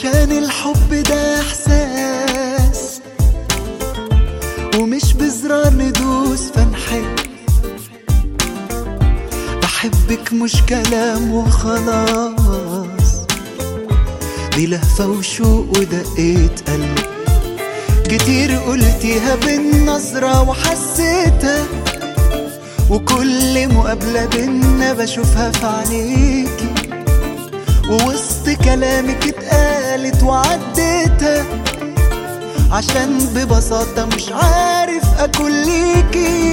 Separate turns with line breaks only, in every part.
عشان الحب ده احساس ومش بزرار ندوس فنحب بحبك مش كلام وخلاص دي لهفة وشوق ودقيت قلب كتير قلتيها بالنظرة وحسيتها وكل مقابلة بينا بشوفها في عينيكي ووسط كلامك اتقالت وعديتها عشان ببساطة مش عارف أكون ليكي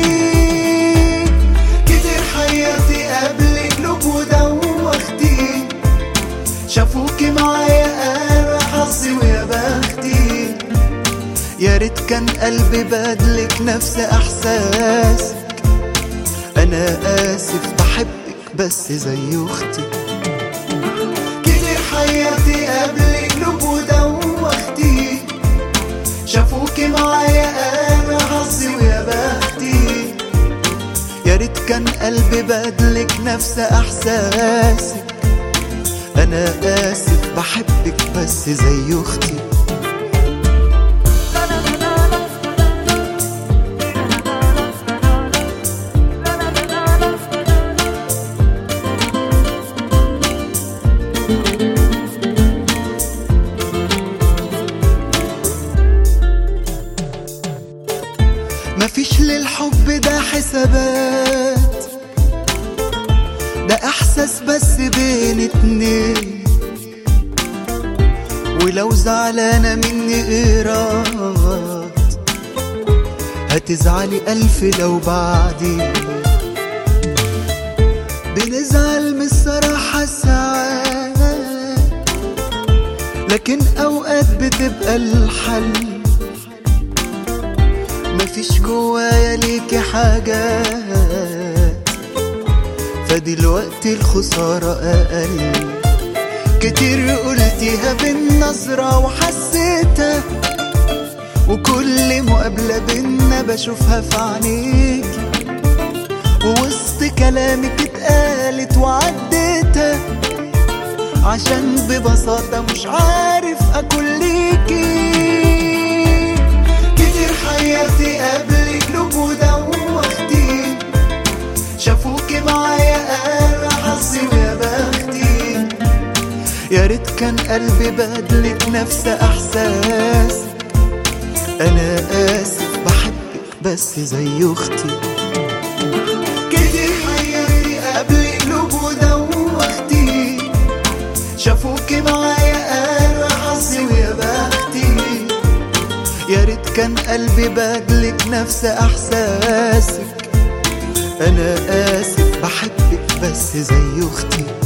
كتير حياتي قبل قلوب ودوختي شافوكي معايا أنا حظي ويا بختي يا ريت كان قلبي بدلك نفس إحساسك أنا آسف بحبك بس زي أختي كتير حياتي قبل قلوب ودوختي شافوكي معايا انا حظي ويا بختي يا ريت كان قلبي بدلك نفس احساسك انا اسف بحبك بس زي اختي مفيش للحب ده حسابات ده احساس بس بين اتنين ولو زعلانة مني ايراد هتزعلي الف لو بعدي بنزعل من الصراحة ساعات لكن اوقات بتبقى الحل مفيش جوايا ليكي حاجات فدلوقتي الخسارة أقل كتير قلتيها بالنظرة وحسيتها وكل مقابلة بينا بشوفها في عينيكي ووسط كلامك اتقالت وعديتها عشان ببساطة مش عارف أكون ليكي كتير حياتي قبل قلوب ودوختي شافوكي معايا انا حظي ويا بختي يا ريت كان قلبي بدلك نفس احساسك انا اسف بحبك بس زي اختي كتير حياتي قبل قلوب ودوختي شافوكي معايا انا حظي ويا بختي يا ريت كان قلبي بدلك نفس احساسك انا اسف بحبك بس زي اختي